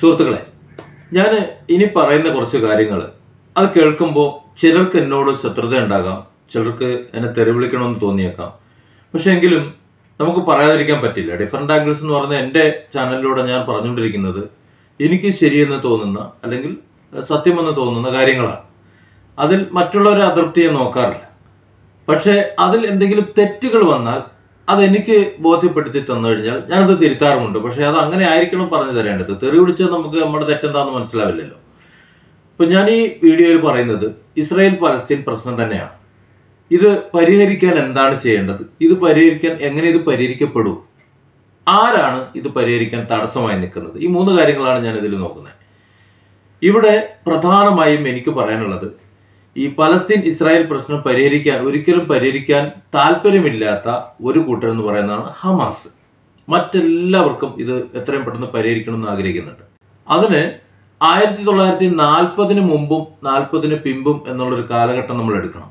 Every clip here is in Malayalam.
സുഹൃത്തുക്കളെ ഞാൻ ഇനി പറയുന്ന കുറച്ച് കാര്യങ്ങൾ അത് കേൾക്കുമ്പോൾ ചിലർക്ക് എന്നോട് ശത്രുത ഉണ്ടാകാം ചിലർക്ക് എന്നെ തെറി വിളിക്കണമെന്ന് തോന്നിയേക്കാം പക്ഷെ എങ്കിലും നമുക്ക് പറയാതിരിക്കാൻ പറ്റില്ല ഡിഫറെൻ്റ് ആംഗിൾസ് എന്ന് പറയുന്ന എൻ്റെ ചാനലിലൂടെ ഞാൻ പറഞ്ഞുകൊണ്ടിരിക്കുന്നത് എനിക്ക് ശരിയെന്ന് തോന്നുന്ന അല്ലെങ്കിൽ സത്യമെന്ന് തോന്നുന്ന കാര്യങ്ങളാണ് അതിൽ മറ്റുള്ളവരെ അതൃപ്തിയെ നോക്കാറില്ല പക്ഷേ അതിൽ എന്തെങ്കിലും തെറ്റുകൾ വന്നാൽ അതെനിക്ക് ബോധ്യപ്പെടുത്തി തന്നു കഴിഞ്ഞാൽ ഞാനത് തിരുത്താറുമുണ്ട് പക്ഷേ അത് അങ്ങനെ ആയിരിക്കണം പറഞ്ഞു തരേണ്ടത് തെറി വിളിച്ചാൽ നമുക്ക് നമ്മുടെ തെറ്റെന്താണെന്ന് മനസ്സിലാവില്ലല്ലോ ഇപ്പൊ ഞാൻ ഈ വീഡിയോയിൽ പറയുന്നത് ഇസ്രായേൽ പലസ്തീൻ പ്രശ്നം തന്നെയാണ് ഇത് പരിഹരിക്കാൻ എന്താണ് ചെയ്യേണ്ടത് ഇത് പരിഹരിക്കാൻ എങ്ങനെ ഇത് പരിഹരിക്കപ്പെടൂ ആരാണ് ഇത് പരിഹരിക്കാൻ തടസ്സമായി നിൽക്കുന്നത് ഈ മൂന്ന് കാര്യങ്ങളാണ് ഞാൻ ഇതിൽ നോക്കുന്നത് ഇവിടെ പ്രധാനമായും എനിക്ക് പറയാനുള്ളത് ഈ പലസ്തീൻ ഇസ്രായേൽ പ്രശ്നം പരിഹരിക്കാൻ ഒരിക്കലും പരിഹരിക്കാൻ താല്പര്യമില്ലാത്ത ഒരു കൂട്ടർ എന്ന് പറയുന്നതാണ് ഹമാസ് മറ്റെല്ലാവർക്കും ഇത് എത്രയും പെട്ടെന്ന് പരിഹരിക്കണം എന്ന് ആഗ്രഹിക്കുന്നുണ്ട് അതിന് ആയിരത്തി തൊള്ളായിരത്തി നാൽപ്പതിന് മുമ്പും നാൽപ്പതിന് പിമ്പും എന്നുള്ളൊരു കാലഘട്ടം നമ്മൾ എടുക്കണം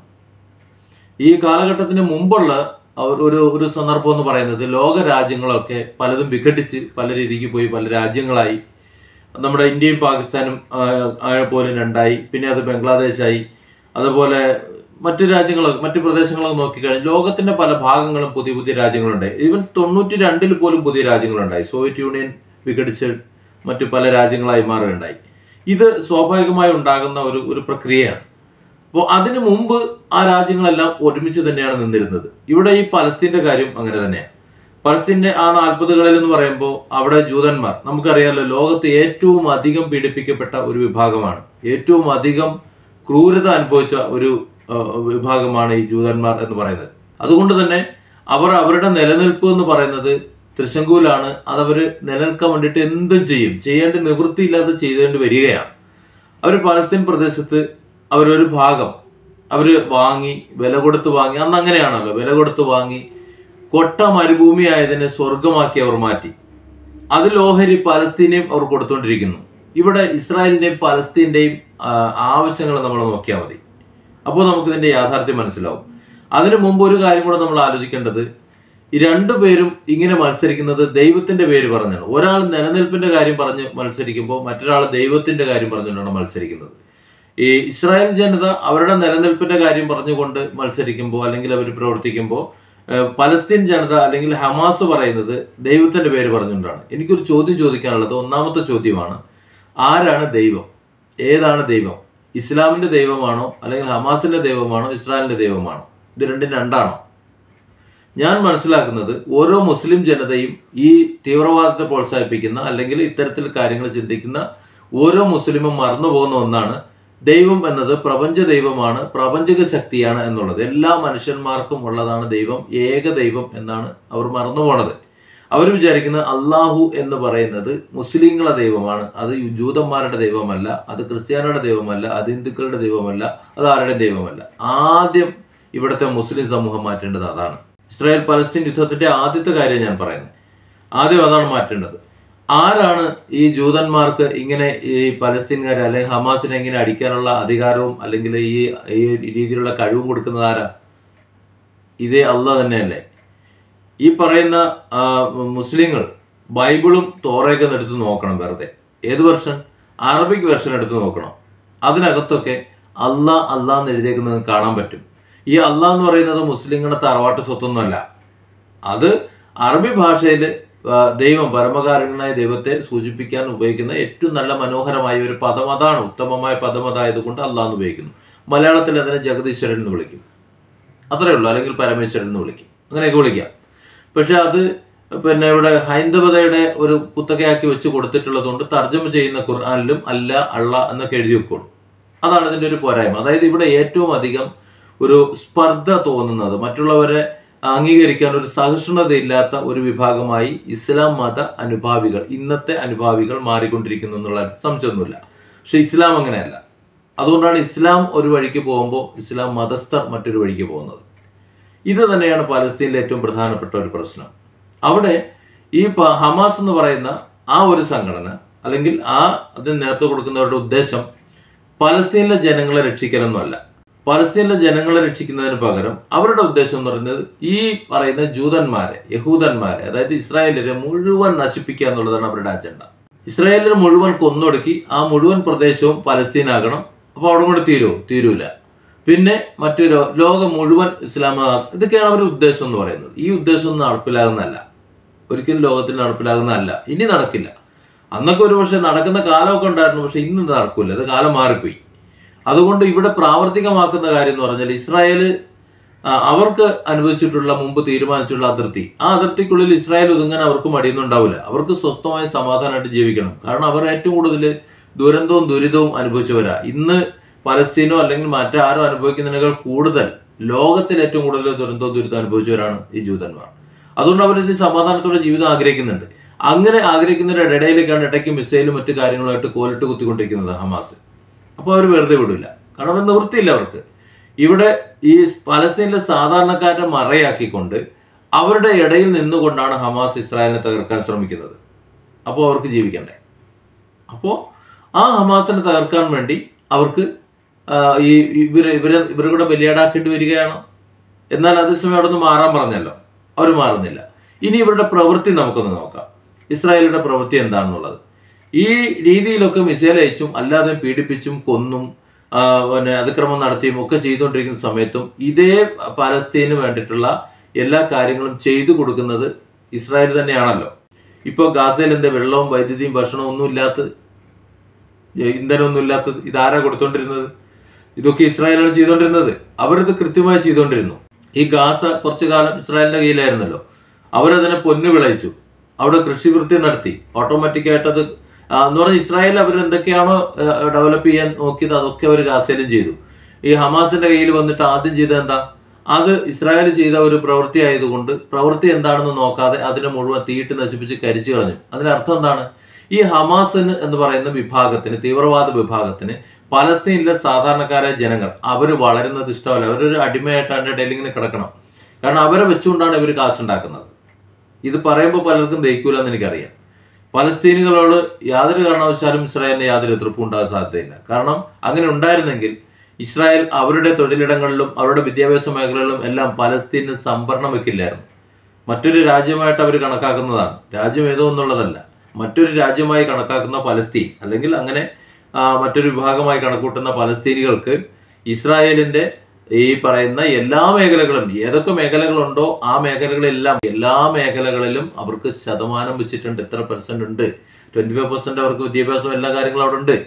ഈ കാലഘട്ടത്തിന് മുമ്പുള്ള ഒരു ഒരു ഒരു സന്ദർഭം എന്ന് പറയുന്നത് ലോക രാജ്യങ്ങളൊക്കെ പലതും വിഘടിച്ച് പല രീതിക്ക് പോയി പല രാജ്യങ്ങളായി നമ്മുടെ ഇന്ത്യയും പാകിസ്ഥാനും ആ, ആ, പോലും രണ്ടായി പിന്നെ അത് ബംഗ്ലാദേശായി അതുപോലെ മറ്റു രാജ്യങ്ങളൊക്കെ മറ്റു പ്രദേശങ്ങളൊക്കെ നോക്കിക്കഴിഞ്ഞാൽ ലോകത്തിന്റെ പല ഭാഗങ്ങളും പുതിയ പുതിയ രാജ്യങ്ങളുണ്ടായി ഈവൻ തൊണ്ണൂറ്റി രണ്ടിൽ പോലും പുതിയ രാജ്യങ്ങളുണ്ടായി സോവിയറ്റ് യൂണിയൻ വിഘടിച്ച് മറ്റു പല രാജ്യങ്ങളായി മാറുകയുണ്ടായി ഇത് സ്വാഭാവികമായി ഉണ്ടാകുന്ന ഒരു ഒരു പ്രക്രിയയാണ് അപ്പോൾ അതിനു മുമ്പ് ആ രാജ്യങ്ങളെല്ലാം ഒരുമിച്ച് തന്നെയാണ് നിന്നിരുന്നത് ഇവിടെ ഈ പലസ്തീന്റെ കാര്യം അങ്ങനെ തന്നെയാണ് പലസ്തീന്റെ ആ നാൽപ്പതുകളിൽ എന്ന് പറയുമ്പോൾ അവിടെ ജൂതന്മാർ നമുക്കറിയാലോ ലോകത്ത് ഏറ്റവും അധികം പീഡിപ്പിക്കപ്പെട്ട ഒരു വിഭാഗമാണ് ഏറ്റവും അധികം ക്രൂരത അനുഭവിച്ച ഒരു ആ, വിഭാഗമാണ് ഈ ജൂതന്മാർ എന്ന് പറയുന്നത് അതുകൊണ്ട് തന്നെ അവർ അവരുടെ നിലനിൽപ്പ് എന്ന് പറയുന്നത് തൃശങ്കൂലാണ് അതവർ നിലനിൽക്കാൻ വേണ്ടിയിട്ട് എന്തും ചെയ്യും ചെയ്യേണ്ട നിവൃത്തിയില്ലാതെ ചെയ്തേണ്ടി വരികയാണ് അവർ പലസ്തീൻ പ്രദേശത്ത് അവരൊരു ഭാഗം അവർ വാങ്ങി വില കൊടുത്ത് വാങ്ങി അന്ന് അങ്ങനെയാണല്ലോ വില കൊടുത്ത് വാങ്ങി കൊട്ട മരുഭൂമിയായതിനെ സ്വർഗമാക്കി അവർ മാറ്റി അതിൽ ഓഹരി പലസ്തീനെയും അവർ കൊടുത്തുകൊണ്ടിരിക്കുന്നു ഇവിടെ ഇസ്രായേലിന്റെയും പലസ്തീന്റെയും ആവശ്യങ്ങൾ നമ്മൾ നോക്കിയാൽ മതി അപ്പോൾ നമുക്ക് ഇതിന്റെ യാഥാർത്ഥ്യം മനസ്സിലാവും അതിനു മുമ്പ് ഒരു കാര്യം കൂടെ നമ്മൾ ആലോചിക്കേണ്ടത് ഈ രണ്ടുപേരും ഇങ്ങനെ മത്സരിക്കുന്നത് ദൈവത്തിന്റെ പേര് പറഞ്ഞാണ് ഒരാൾ നിലനിൽപ്പിന്റെ കാര്യം പറഞ്ഞ് മത്സരിക്കുമ്പോൾ മറ്റൊരാൾ ദൈവത്തിന്റെ കാര്യം പറഞ്ഞുകൊണ്ടാണ് മത്സരിക്കുന്നത് ഈ ഇസ്രായേൽ ജനത അവരുടെ നിലനിൽപ്പിന്റെ കാര്യം പറഞ്ഞുകൊണ്ട് മത്സരിക്കുമ്പോൾ അല്ലെങ്കിൽ അവർ പ്രവർത്തിക്കുമ്പോൾ ഏഹ്, പലസ്തീൻ ജനത അല്ലെങ്കിൽ ഹമാസ് പറയുന്നത് ദൈവത്തിന്റെ പേര് പറഞ്ഞുകൊണ്ടാണ് എനിക്കൊരു ചോദ്യം ചോദിക്കാനുള്ളത് ഒന്നാമത്തെ ചോദ്യമാണ് ആരാണ് ദൈവം ഏതാണ് ദൈവം ഇസ്ലാമിന്റെ ദൈവമാണോ അല്ലെങ്കിൽ ഹമാസിന്റെ ദൈവമാണോ ഇസ്രായേലിന്റെ ദൈവമാണോ ഇത് രണ്ടും രണ്ടാണോ ഞാൻ മനസ്സിലാക്കുന്നത് ഓരോ മുസ്ലിം ജനതയും ഈ തീവ്രവാദത്തെ പ്രോത്സാഹിപ്പിക്കുന്ന അല്ലെങ്കിൽ ഇത്തരത്തിൽ കാര്യങ്ങൾ ചിന്തിക്കുന്ന ഓരോ മുസ്ലിമും മറന്നു പോകുന്ന ഒന്നാണ് ദൈവം എന്നത് പ്രപഞ്ച ദൈവമാണ് പ്രപഞ്ചക ശക്തിയാണ് എന്നുള്ളത് എല്ലാ മനുഷ്യന്മാർക്കും ഉള്ളതാണ് ദൈവം ഏക ദൈവം എന്നാണ് അവർ മറന്നു പോണത് അവർ വിചാരിക്കുന്നത് അള്ളാഹു എന്ന് പറയുന്നത് മുസ്ലിങ്ങളുടെ ദൈവമാണ് അത് ജൂതന്മാരുടെ ദൈവമല്ല അത് ക്രിസ്ത്യാനിയുടെ ദൈവമല്ല അത് ഹിന്ദുക്കളുടെ ദൈവമല്ല അത് ആരുടെ ദൈവമല്ല ആദ്യം ഇവിടുത്തെ മുസ്ലിം സമൂഹം മാറ്റേണ്ടത് അതാണ് ഇസ്രായേൽ പലസ്തീൻ യുദ്ധത്തിന്റെ ആദ്യത്തെ കാര്യം ഞാൻ പറയുന്നത് ആദ്യം അതാണ് മാറ്റേണ്ടത് ആരാണ് ഈ ജൂതന്മാർക്ക് ഇങ്ങനെ ഈ പലസ്തീൻകാരെ അല്ലെങ്കിൽ ഹമാസിനെ ഇങ്ങനെ അടിക്കാനുള്ള അധികാരവും അല്ലെങ്കിൽ ഈ ഈ രീതിയിലുള്ള കഴിവും കൊടുക്കുന്നത് ആരാ ഇതേ അല്ല തന്നെയല്ലേ ഈ പറയുന്ന ആ, മുസ്ലിങ്ങൾ ബൈബിളും തോറയൊക്കെ ഒന്ന് എടുത്ത് നോക്കണം വെറുതെ ഏത് വെർഷൻ അറബിക് വെർഷൻ എടുത്ത് നോക്കണം അതിനകത്തൊക്കെ അല്ലാ അല്ലാ എന്ന് എഴുതിയേക്കുന്നത് കാണാൻ പറ്റും ഈ അല്ലാ എന്ന് പറയുന്നത് മുസ്ലിങ്ങളുടെ തറവാട്ട് സ്വത്തൊന്നുമല്ല അത് അറബി ഭാഷയിൽ ദൈവം പരമകാരണനായ ദൈവത്തെ സൂചിപ്പിക്കാൻ ഉപയോഗിക്കുന്ന ഏറ്റവും നല്ല മനോഹരമായ ഒരു പദം അതാണ് ഉത്തമമായ പദം അതായതുകൊണ്ട് അല്ലാ എന്ന് ഉപയോഗിക്കുന്നു മലയാളത്തിൽ അതിനെ ജഗദീശ്വരൻ എന്ന് വിളിക്കും അത്രേ ഉള്ളൂ അല്ലെങ്കിൽ പരമേശ്വരൻ എന്ന് വിളിക്കും അങ്ങനെയൊക്കെ വിളിക്കാം പക്ഷെ അത് പിന്നെ ഇവിടെ ഹൈന്ദവതയുടെ ഒരു കുത്തകയാക്കി വെച്ച് കൊടുത്തിട്ടുള്ളതുകൊണ്ട് തർജ്ജമ ചെയ്യുന്ന ഖുർആാനിലും അല്ല അള്ള എന്നൊക്കെ എഴുതി വെക്കുള്ളൂ അതാണ് ഇതിന്റെ ഒരു പോരായ്മ അതായത് ഇവിടെ ഏറ്റവും അധികം ഒരു സ്പർദ്ധ തോന്നുന്നത് മറ്റുള്ളവരെ അംഗീകരിക്കാൻ ഒരു സഹിഷ്ണുതയില്ലാത്ത ഒരു വിഭാഗമായി ഇസ്ലാം മത അനുഭാവികൾ ഇന്നത്തെ അനുഭാവികൾ മാറിക്കൊണ്ടിരിക്കുന്നു എന്നുള്ള സംശയമൊന്നുമില്ല പക്ഷെ ഇസ്ലാം അങ്ങനെയല്ല അതുകൊണ്ടാണ് ഇസ്ലാം ഒരു വഴിക്ക് പോകുമ്പോൾ ഇസ്ലാം മതസ്ഥർ മറ്റൊരു വഴിക്ക് പോകുന്നത് ഇത് തന്നെയാണ് പലസ്തീനിലെ ഏറ്റവും പ്രധാനപ്പെട്ട ഒരു പ്രശ്നം അവിടെ ഈ പ- ഹമാസ് എന്ന് പറയുന്ന ആ ഒരു സംഘടന അല്ലെങ്കിൽ ആ അതിന് നേതൃത്വം കൊടുക്കുന്നവരുടെ ഉദ്ദേശം പലസ്തീനിലെ ജനങ്ങളെ രക്ഷിക്കലൊന്നുമല്ല പലസ്തീനിലെ ജനങ്ങളെ രക്ഷിക്കുന്നതിന് പകരം അവരുടെ ഉദ്ദേശം എന്ന് പറയുന്നത് ഈ പറയുന്ന ജൂതന്മാരെ യഹൂദന്മാരെ അതായത് ഇസ്രായേലിനെ മുഴുവൻ നശിപ്പിക്കുക എന്നുള്ളതാണ് അവരുടെ അജണ്ട ഇസ്രായേലിനെ മുഴുവൻ കൊന്നൊടുക്കി ആ മുഴുവൻ പ്രദേശവും പലസ്തീനാകണം അപ്പോൾ അവിടെ കൂടെ തീരുമോ തീരൂല പിന്നെ മറ്റു ലോ- ലോകം മുഴുവൻ ഇസ്ലാം ഇതൊക്കെയാണ് അവരുടെ ഉദ്ദേശം എന്ന് പറയുന്നത് ഈ ഉദ്ദേശം ഒന്നും നടപ്പിലാകുന്നതല്ല ഒരിക്കലും ലോകത്തിൽ നടപ്പിലാകുന്നതല്ല ഇനി നടക്കില്ല അന്നൊക്കെ ഒരു പക്ഷേ നടക്കുന്ന കാലമൊക്കെ ഉണ്ടായിരുന്നു പക്ഷെ ഇന്ന് നടക്കില്ല അത് കാലം മാറിപ്പോയി അതുകൊണ്ട് ഇവിടെ പ്രാവർത്തികമാക്കുന്ന കാര്യം എന്ന് പറഞ്ഞാൽ ഇസ്രായേൽ ആ, അവർക്ക് അനുഭവിച്ചിട്ടുള്ള മുമ്പ് തീരുമാനിച്ചിട്ടുള്ള അതിർത്തി ആ അതിർത്തിക്കുള്ളിൽ ഇസ്രായേൽ ഒതുങ്ങാൻ അവർക്ക് മടിയൊന്നും ഉണ്ടാവില്ല അവർക്ക് സ്വസ്ഥമായി സമാധാനമായിട്ട് ജീവിക്കണം കാരണം അവർ ഏറ്റവും കൂടുതൽ ദുരന്തവും ദുരിതവും അനുഭവിച്ചവരാ ഇന്ന് പലസ്തീനോ അല്ലെങ്കിൽ മറ്റാരോ അനുഭവിക്കുന്നതിനേക്കാൾ കൂടുതൽ ലോകത്തിൽ ഏറ്റവും കൂടുതൽ ദുരന്തവും ദുരിതവും അനുഭവിച്ചവരാണ് ഈ ജൂതന്മാർ അതുകൊണ്ട് അവർ ഇത് സമാധാനത്തോടെ ജീവിതം ആഗ്രഹിക്കുന്നുണ്ട് അങ്ങനെ ആഗ്രഹിക്കുന്നവരുടെ ഇടയിലേക്കാണ് ഇടയ്ക്ക് മിസൈലും മറ്റു കാര്യങ്ങളുമായിട്ട് കോലിട്ട് കുത്തിക്കൊണ്ടിരിക്കുന്നത് ഹമാസ് അപ്പോൾ അവർ വെറുതെ വിടില്ല കാരണം അത് നിവൃത്തിയില്ല അവർക്ക് ഇവിടെ ഈ പലസ്തീനിലെ സാധാരണക്കാരെ മറയാക്കിക്കൊണ്ട് അവരുടെ ഇടയിൽ നിന്നുകൊണ്ടാണ് ഹമാസ് ഇസ്രായേലിനെ തകർക്കാൻ ശ്രമിക്കുന്നത് അപ്പോൾ അവർക്ക് ജീവിക്കണ്ടേ അപ്പോൾ ആ ഹമാസിനെ തകർക്കാൻ വേണ്ടി അവർക്ക് ആ, ഈ ഇവര് ഇവരെ ഇവരെ കൂടെ ബലിയാടാക്കേണ്ടി വരികയാണ് എന്നാൽ അതേസമയം അവിടെ നിന്ന് മാറാൻ പറഞ്ഞല്ലോ അവർ മാറുന്നില്ല ഇനി ഇവരുടെ പ്രവൃത്തി നമുക്കൊന്ന് നോക്കാം ഇസ്രായേലിന്റെ പ്രവൃത്തി എന്താണെന്നുള്ളത് ഈ രീതിയിലൊക്കെ മിസൈൽ അയച്ചും അല്ലാതെ പീഡിപ്പിച്ചും കൊന്നും ആ, പിന്നെ അതിക്രമം നടത്തിയും ഒക്കെ ചെയ്തുകൊണ്ടിരിക്കുന്ന സമയത്തും ഇതേ പലസ്തീന് വേണ്ടിയിട്ടുള്ള എല്ലാ കാര്യങ്ങളും ചെയ്തു കൊടുക്കുന്നത് ഇസ്രായേൽ തന്നെയാണല്ലോ ഇപ്പോൾ ഗാസയിൽ എന്താ വെള്ളവും വൈദ്യുതിയും ഭക്ഷണവും ഒന്നും ഇല്ലാത്തത് ഇന്ധനമൊന്നും ഇല്ലാത്തത് ഇതാരാ കൊടുത്തോണ്ടിരുന്നത് ഇതൊക്കെ ഇസ്രായേലാണ് ചെയ്തുകൊണ്ടിരുന്നത് അവരത് കൃത്യമായി ചെയ്തുകൊണ്ടിരുന്നു ഈ ഗാസ കുറച്ചു കാലം ഇസ്രായേലിന്റെ കയ്യിലായിരുന്നല്ലോ അവരതിനെ പൊന്നു വിളയിച്ചു അവിടെ കൃഷിവൃത്തി നടത്തി ഓട്ടോമാറ്റിക് ആയിട്ട് അത് ആ, എന്ന് പറഞ്ഞാൽ ഇസ്രായേൽ അവർ എന്തൊക്കെയാണോ ഡെവലപ്പ് ചെയ്യാൻ നോക്കിയത് അതൊക്കെ അവർ ഗാസയിലും ചെയ്തു ഈ ഹമാസിന്റെ കയ്യിൽ വന്നിട്ട് ആദ്യം ചെയ്തത് എന്താ അത് ഇസ്രായേൽ ചെയ്ത ഒരു പ്രവൃത്തി ആയതുകൊണ്ട് പ്രവൃത്തി എന്താണെന്ന് നോക്കാതെ അതിനെ മുഴുവൻ തീയിട്ട് നശിപ്പിച്ച് കരിച്ചു കളഞ്ഞു അതിനർത്ഥം എന്താണ് ഈ ഹമാസിന് എന്ന് പറയുന്ന വിഭാഗത്തിന് തീവ്രവാദ വിഭാഗത്തിന് പലസ്തീനിലെ സാധാരണക്കാരായ ജനങ്ങൾ അവർ വളരുന്നത് ഇഷ്ടമല്ല അവരൊരു അടിമയായിട്ട് അതിൻ്റെ ഇടയിൽ ഇങ്ങനെ കിടക്കണം കാരണം അവരെ വെച്ചുകൊണ്ടാണ് ഇവർ കാശുണ്ടാക്കുന്നത് ഇത് പറയുമ്പോൾ പലർക്കും ദഹിക്കൂല എന്ന് എനിക്കറിയാം പലസ്തീനുകളോട് യാതൊരു കാരണവശാലും ഇസ്രായേലിന് യാതൊരു എതിർപ്പും ഉണ്ടാകാൻ സാധ്യതയില്ല കാരണം അങ്ങനെ ഉണ്ടായിരുന്നെങ്കിൽ ഇസ്രായേൽ അവരുടെ തൊഴിലിടങ്ങളിലും അവരുടെ വിദ്യാഭ്യാസ മേഖലകളിലും എല്ലാം പലസ്തീന് സംഭരണം വെക്കില്ലായിരുന്നു മറ്റൊരു രാജ്യമായിട്ട് അവർ കണക്കാക്കുന്നതാണ് രാജ്യം ഏതോ എന്നുള്ളതല്ല മറ്റൊരു രാജ്യമായി കണക്കാക്കുന്ന പലസ്തീൻ അല്ലെങ്കിൽ അങ്ങനെ ആ, മറ്റൊരു വിഭാഗമായി കണക്കൂട്ടുന്ന പലസ്തീനികൾക്ക് ഇസ്രായേലിന്റെ ഈ പറയുന്ന എല്ലാ മേഖലകളും ഏതൊക്കെ മേഖലകളുണ്ടോ ആ മേഖലകളെല്ലാം എല്ലാ മേഖലകളിലും അവർക്ക് ശതമാനം വെച്ചിട്ടുണ്ട് എത്ര പെർസെന്റ് ഉണ്ട് ട്വന്റി ഫൈവ് പെർസെന്റ് അവർക്ക് വിദ്യാഭ്യാസം എല്ലാ കാര്യങ്ങളും അവിടെ ഉണ്ട്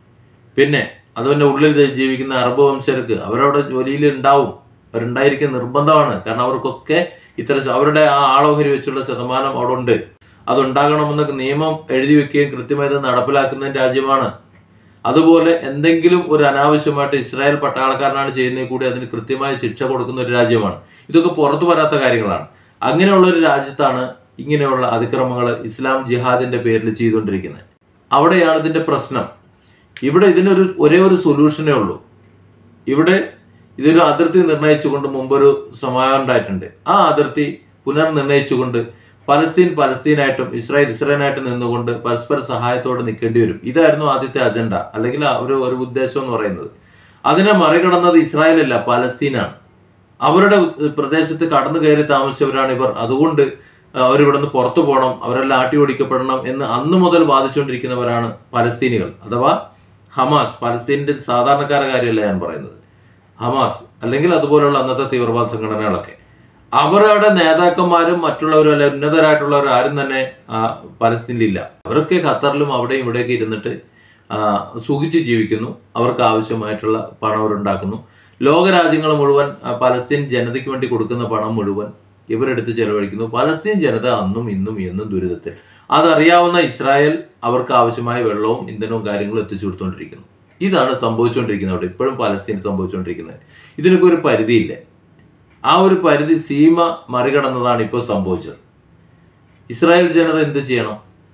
പിന്നെ അതുപോലെ ഉള്ളിൽ ജീവിക്കുന്ന അറബ് വംശർക്ക് അവരവിടെ ജോലിയിൽ ഉണ്ടാവും അവരുണ്ടായിരിക്കുന്ന നിർബന്ധമാണ് കാരണം അവർക്കൊക്കെ ഇത്തരം അവരുടെ ആ ആളോഹരി വെച്ചുള്ള ശതമാനം അവിടെ ഉണ്ട് അതുണ്ടാകണമെന്നൊക്കെ നിയമം എഴുതി വെക്കുകയും കൃത്യമായി അത് നടപ്പിലാക്കുന്ന രാജ്യമാണ് അതുപോലെ എന്തെങ്കിലും ഒരു അനാവശ്യമായിട്ട് ഇസ്രായേൽ പട്ടാളക്കാരനാണ് ചെയ്യുന്നതിൽ കൂടി അതിന് കൃത്യമായ ശിക്ഷ കൊടുക്കുന്ന ഒരു രാജ്യമാണ് ഇതൊക്കെ പുറത്തു വരാത്ത കാര്യങ്ങളാണ് അങ്ങനെയുള്ള ഒരു രാജ്യത്താണ് ഇങ്ങനെയുള്ള അതിക്രമങ്ങൾ ഇസ്ലാം ജിഹാദിന്റെ പേരിൽ ചെയ്തുകൊണ്ടിരിക്കുന്നത് അവിടെയാണ് ഇതിന്റെ പ്രശ്നം ഇവിടെ ഇതിനൊരു ഒരേ ഒരു സൊല്യൂഷനേ ഉള്ളൂ ഇവിടെ ഇതൊരു അതിർത്തി നിർണയിച്ചുകൊണ്ട് മുമ്പൊരു സമാധാനം ഉണ്ടായിട്ടുണ്ട് ആ അതിർത്തി പുനർനിർണയിച്ചുകൊണ്ട് പലസ്തീൻ പലസ്തീനായിട്ടും ഇസ്രായേൽ ഇസ്രായേലായിട്ടും നിന്നുകൊണ്ട് പരസ്പര സഹായത്തോടെ നിൽക്കേണ്ടി വരും ഇതായിരുന്നു ആദ്യത്തെ അജണ്ട അല്ലെങ്കിൽ ആ ഒരു ഒരു ഉദ്ദേശം എന്ന് പറയുന്നത് അതിനെ മറികടന്നത് ഇസ്രായേലല്ല പലസ്തീനാണ് അവരുടെ ഉ- പ്രദേശത്ത് കടന്നു കയറി താമസിച്ചവരാണ് ഇവർ അതുകൊണ്ട് അവരിവിടെ നിന്ന് പുറത്തു പോകണം അവരെല്ലാം ആട്ടി ഓടിക്കപ്പെടണം എന്ന് അന്ന് മുതൽ വാദിച്ചുകൊണ്ടിരിക്കുന്നവരാണ് പലസ്തീനികൾ അഥവാ ഹമാസ് പലസ്തീനിന്റെ സാധാരണക്കാരുടെ കാര്യമല്ല ഞാൻ പറയുന്നത് ഹമാസ് അല്ലെങ്കിൽ അതുപോലുള്ള അന്നത്തെ തീവ്രവാദ സംഘടനകളൊക്കെ അവരുടെ നേതാക്കന്മാരും മറ്റുള്ളവരും അല്ല ഉന്നതരായിട്ടുള്ളവർ ആരും തന്നെ ആ, പലസ്തീനിലില്ല അവരൊക്കെ ഖത്തറിലും അവിടെയും ഇവിടെയൊക്കെ ഇരുന്നിട്ട് ആ, സുഖിച്ച് ജീവിക്കുന്നു അവർക്ക് ആവശ്യമായിട്ടുള്ള പണം അവരുണ്ടാക്കുന്നു ലോകരാജ്യങ്ങൾ മുഴുവൻ ആ, പലസ്തീൻ ജനതയ്ക്ക് വേണ്ടി കൊടുക്കുന്ന പണം മുഴുവൻ ഇവരെടുത്ത് ചെലവഴിക്കുന്നു പലസ്തീൻ ജനത അന്നും ഇന്നും എന്നും ദുരിതത്തിൽ അതറിയാവുന്ന ഇസ്രായേൽ അവർക്ക് ആവശ്യമായ വെള്ളവും ഇന്ധനവും കാര്യങ്ങളും എത്തിച്ചു കൊടുത്തുകൊണ്ടിരിക്കുന്നു ഇതാണ് സംഭവിച്ചുകൊണ്ടിരിക്കുന്നത് അവിടെ ഇപ്പോഴും പലസ്തീൻ സംഭവിച്ചുകൊണ്ടിരിക്കുന്നത് ഇതിനൊക്കെ ഒരു പരിധിയില്ലേ ആ ഒരു പരിധി സീമ മറികടന്നതാണ് ഇപ്പോൾ സംഭവിച്ചത് ഇസ്രായേൽ ജനത എന്ത് ചെയ്യണം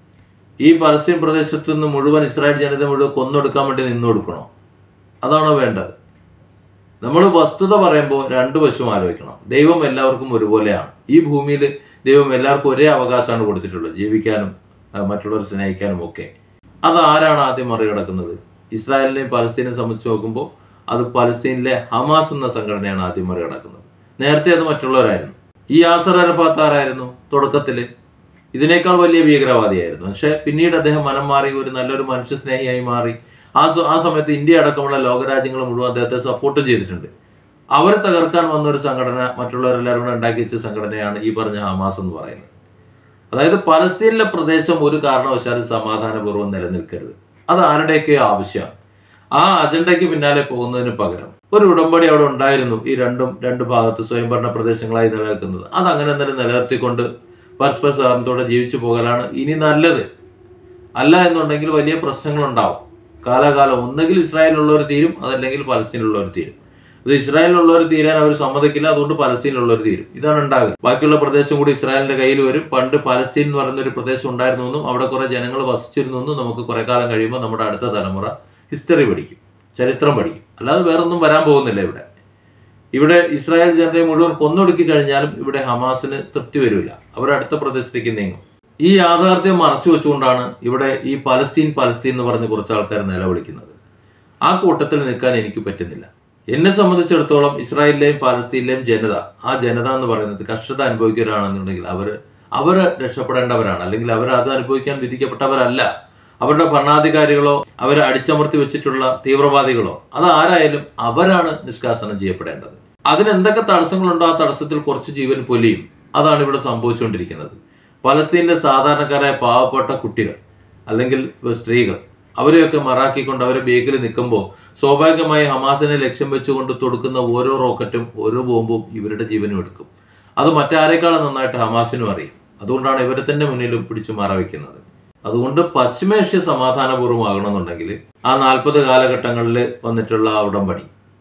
ഈ പലസ്തീൻ പ്രദേശത്തു നിന്ന് മുഴുവൻ ഇസ്രായേൽ ജനത മുഴുവൻ കൊന്നൊടുക്കാൻ വേണ്ടി നിന്നു കൊടുക്കണോ അതാണോ വേണ്ടത് നമ്മൾ വസ്തുത പറയുമ്പോൾ രണ്ടു വശവും ആലോചിക്കണം ദൈവം എല്ലാവർക്കും ഒരുപോലെയാണ് ഈ ഭൂമിയിൽ ദൈവം എല്ലാവർക്കും ഒരേ അവകാശമാണ് കൊടുത്തിട്ടുള്ളത് ജീവിക്കാനും ആ, മറ്റുള്ളവരെ സ്നേഹിക്കാനും ഒക്കെ അത് ആരാണ് ആദ്യം മറികടക്കുന്നത് ഇസ്രായേലിനെയും പലസ്തീനെയും സംബന്ധിച്ച് നോക്കുമ്പോൾ അത് പലസ്തീനിലെ ഹമാസ് എന്ന സംഘടനയാണ് ആദ്യം മറികടക്കുന്നത് നേരത്തെ അത് മറ്റുള്ളവരായിരുന്നു ഈ യാസർ അരഫാത്ത് ആരായിരുന്നു തുടക്കത്തിൽ ഇതിനേക്കാൾ വലിയ ഭീകരവാദിയായിരുന്നു പക്ഷെ പിന്നീട് അദ്ദേഹം മനം മാറി ഒരു നല്ലൊരു മനുഷ്യ സ്നേഹിയായി മാറി ആ സ- ആ സമയത്ത് ഇന്ത്യ അടക്കമുള്ള ലോകരാജ്യങ്ങൾ മുഴുവൻ അദ്ദേഹത്തെ സപ്പോർട്ട് ചെയ്തിട്ടുണ്ട് അവരെ തകർക്കാൻ വന്ന ഒരു സംഘടന മറ്റുള്ളവരെല്ലാവരും കൂടെ ഉണ്ടാക്കി വെച്ച സംഘടനയാണ് ഈ പറഞ്ഞ ഹമാസ് എന്ന് പറയുന്നത് അതായത് പലസ്തീനിലെ പ്രദേശം ഒരു കാരണവശാലും സമാധാനപൂർവ്വം നിലനിൽക്കരുത് അത് ആരുടെയൊക്കെയോ ആവശ്യമാണ് ആ അജണ്ടയ്ക്ക് പിന്നാലെ പോകുന്നതിന് പകരം ഒരു ഉടമ്പടി അവിടെ ഉണ്ടായിരുന്നു ഈ രണ്ടും രണ്ട് ഭാഗത്ത് സ്വയംഭരണ പ്രദേശങ്ങളായി നിലനിൽക്കുന്നത് അത് അങ്ങനെ തന്നെ നിലനിർത്തിക്കൊണ്ട് പരസ്പര സഹകരണത്തോടെ ജീവിച്ചു പോകലാണ് ഇനി നല്ലത് അല്ല എന്നുണ്ടെങ്കിൽ വലിയ പ്രശ്നങ്ങളുണ്ടാവും കാലാകാലം ഒന്നെങ്കിൽ ഇസ്രായേലിലുള്ളവർ തീരും അതല്ലെങ്കിൽ പലസ്തീനിലുള്ളവർ തീരും ഇത് ഇസ്രായേലിലുള്ളവർ തീരാൻ അവർ സമ്മതിക്കില്ല അതുകൊണ്ട് പലസ്തീനിലുള്ളവർ തീരും ഇതാണ് ഉണ്ടാകുക ബാക്കിയുള്ള പ്രദേശം കൂടി ഇസ്രായേലിന്റെ കയ്യിൽ വരും പണ്ട് പലസ്തീൻ എന്ന് പറയുന്ന ഒരു പ്രദേശം ഉണ്ടായിരുന്നു എന്നും അവിടെ കുറെ ജനങ്ങൾ വസിച്ചിരുന്നു എന്നും നമുക്ക് കുറെ കാലം കഴിയുമ്പോൾ നമ്മുടെ അടുത്ത തലമുറ ഹിസ്റ്ററി പഠിക്കും ചരിത്രം പഠിക്കും അല്ലാതെ വേറൊന്നും വരാൻ പോകുന്നില്ല ഇവിടെ ഇവിടെ ഇസ്രായേൽ ജനതയെ മുഴുവൻ കൊന്നൊടുക്കി കഴിഞ്ഞാലും ഇവിടെ ഹമാസിന് തൃപ്തി വരില്ല അവർ അടുത്ത പ്രദേശത്തേക്ക് നീങ്ങും ഈ യാഥാർത്ഥ്യം മറച്ചു വെച്ചുകൊണ്ടാണ് ഇവിടെ ഈ പലസ്തീൻ പലസ്തീൻ എന്ന് പറഞ്ഞ് കുറച്ച് ആൾക്കാർ നിലവിളിക്കുന്നത് ആ കൂട്ടത്തിൽ നിൽക്കാൻ എനിക്ക് പറ്റുന്നില്ല എന്നെ സംബന്ധിച്ചിടത്തോളം ഇസ്രായേലിലെയും പാലസ്തീനിലെയും ജനത ആ ജനത എന്ന് പറയുന്നത് കഷ്ടത അനുഭവിക്കുകയാണെന്നുണ്ടെങ്കിൽ അവർ അവർ രക്ഷപ്പെടേണ്ടവരാണ് അല്ലെങ്കിൽ അവർ അത് അനുഭവിക്കാൻ വിധിക്കപ്പെട്ടവരല്ല അവരുടെ ഭരണാധികാരികളോ അവരെ അടിച്ചമർത്തി വെച്ചിട്ടുള്ള തീവ്രവാദികളോ അത് ആരായാലും അവരാണ് നിഷ്കാസനം ചെയ്യപ്പെടേണ്ടത് അതിന് എന്തൊക്കെ തടസ്സങ്ങളുണ്ടോ ആ തടസ്സത്തിൽ കുറച്ച് ജീവൻ പൊലിയും അതാണ് ഇവിടെ സംഭവിച്ചുകൊണ്ടിരിക്കുന്നത് പലസ്തീനിലെ സാധാരണക്കാരായ പാവപ്പെട്ട കുട്ടികൾ അല്ലെങ്കിൽ സ്ത്രീകൾ അവരെയൊക്കെ മറാക്കിക്കൊണ്ട് അവരെ ബേക്കിൽ നിൽക്കുമ്പോൾ സ്വാഭാവികമായി ഹമാസിനെ ലക്ഷ്യം വെച്ചുകൊണ്ട് തൊടുക്കുന്ന ഓരോ റോക്കറ്റും ഓരോ ബോംബും ഇവരുടെ ജീവനും എടുക്കും അത് മറ്റാരേക്കാളും നന്നായിട്ട് ഹമാസിനും അറിയും അതുകൊണ്ടാണ് ഇവരെ തന്നെ മുന്നിലും പിടിച്ചു മാറവെക്കുന്നത് അതുകൊണ്ട് പശ്ചിമേഷ്യ സമാധാനപൂർവ്വമാകണമെന്നുണ്ടെങ്കിൽ ആ നാൽപ്പത് കാലഘട്ടങ്ങളിൽ വന്നിട്ടുള്ള ആ ഉടമ്പടി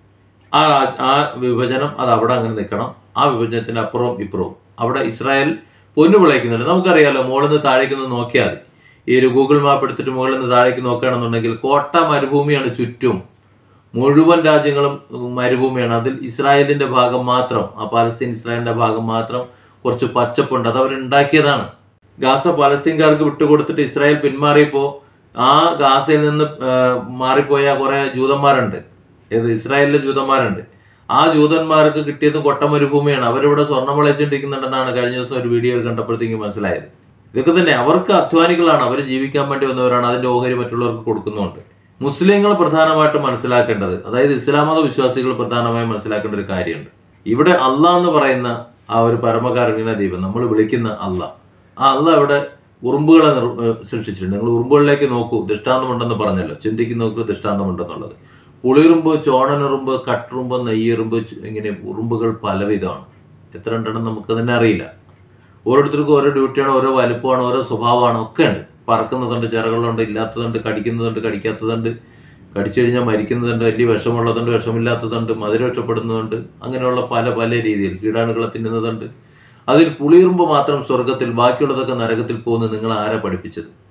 ആ രാജ്- ആ വിഭജനം അത് അവിടെ അങ്ങനെ നിൽക്കണം ആ വിഭജനത്തിന് അപ്പുറവും ഇപ്പുറവും അവിടെ ഇസ്രായേൽ പൊന്നു വിളയിക്കുന്നുണ്ട് നമുക്കറിയാലോ മുകളിൽ നിന്ന് താഴേക്ക് നിന്ന് നോക്കിയാൽ മതി ഈ ഒരു ഗൂഗിൾ മാപ്പ് എടുത്തിട്ട് മുകളിൽ നിന്ന് താഴേക്ക് നോക്കുകയാണെന്നുണ്ടെങ്കിൽ കോട്ട മരുഭൂമിയാണ് ചുറ്റും മുഴുവൻ രാജ്യങ്ങളും ഉം, മരുഭൂമിയാണ് അതിൽ ഇസ്രായേലിന്റെ ഭാഗം മാത്രം ആ പാലസ്തീൻ ഇസ്രായേലിന്റെ ഭാഗം മാത്രം കുറച്ച് പച്ചപ്പുണ്ട് അത് അവരുണ്ടാക്കിയതാണ് ഗാസ പാലസ്തീൻകാർക്ക് വിട്ടുകൊടുത്തിട്ട് ഇസ്രായേൽ പിന്മാറിയപ്പോൾ ആ ഗാസയിൽ നിന്ന് ആ, മാറിപ്പോയ കുറെ ജൂതന്മാരുണ്ട് ഏത് ഇസ്രായേലിലെ ജൂതന്മാരുണ്ട് ആ ജൂതന്മാർക്ക് കിട്ടിയത് കൊട്ട മരുഭൂമിയാണ് അവരിവിടെ സ്വർണ്ണം വിളയിച്ചിട്ടിരിക്കുന്നുണ്ടെന്നാണ് കഴിഞ്ഞ ദിവസം ഒരു വീഡിയോയിൽ കണ്ടപ്പോഴത്തേക്ക് മനസ്സിലായത് ഇതൊക്കെ തന്നെ അവർക്ക് അധ്വാനികളാണ് അവർ ജീവിക്കാൻ വേണ്ടി വന്നവരാണ് അതിന്റെ ഓഹരി മറ്റുള്ളവർക്ക് കൊടുക്കുന്നുണ്ട് മുസ്ലിങ്ങൾ പ്രധാനമായിട്ട് മനസ്സിലാക്കേണ്ടത് അതായത് ഇസ്ലാം മത വിശ്വാസികൾ പ്രധാനമായും മനസ്സിലാക്കേണ്ട ഒരു കാര്യമുണ്ട് ഇവിടെ അള്ളാഹ് എന്ന് പറയുന്ന ആ ഒരു പരമകാരുണ്യ ദൈവം നമ്മൾ വിളിക്കുന്ന അള്ളാഹ് ആ അള്ളാഹ് ഇവിടെ ഉറുമ്പുകളെ നിർ ഏഹ് സൃഷ്ടിച്ചിട്ടുണ്ട് നിങ്ങൾ ഉറുമ്പുകളിലേക്ക് നോക്കൂ ദൃഷ്ടാന്തമുണ്ടെന്ന് പറഞ്ഞല്ലോ ചിന്തിക്ക് നോക്കൂ ദൃഷ്ടാന്തമുണ്ടെന്നുള്ളത് പുളിയുറുമ്പ് ചോണനുറുമ്പ് കട്ടുറുമ്പ് നെയ്യുറുമ്പ് ചു- ഇങ്ങനെ ഉറുമ്പുകൾ പലവിധമാണ് എത്ര ഉണ്ടെന്ന് നമുക്ക് തന്നെ അറിയില്ല ഓരോരുത്തർക്കും ഓരോ ഡ്യൂട്ടിയാണ് ഓരോ വലുപ്പമാണ് ഓരോ സ്വഭാവമാണ് ഒക്കെ ഉണ്ട് പറക്കുന്നതുണ്ട് ചിറകളുണ്ട് ഇല്ലാത്തതുണ്ട് കടിക്കുന്നതുണ്ട് കടിക്കാത്തതുണ്ട് കടിച്ചു കഴിഞ്ഞാൽ മരിക്കുന്നതുണ്ട് വലിയ വിഷമുള്ളതുണ്ട് വിഷമില്ലാത്തതുണ്ട് മധുരം ഇഷ്ടപ്പെടുന്നതുണ്ട് അങ്ങനെയുള്ള പല പല രീതിയിൽ കീടാണുകളെ തിന്നുന്നതുണ്ട് അതിൽ പുളിയുറുമ്പ് മാത്രം സ്വർഗത്തിൽ ബാക്കിയുള്ളതൊക്കെ നരകത്തിൽ പോകുന്നത് നിങ്ങൾ ആരാ പഠിപ്പിച്ചത്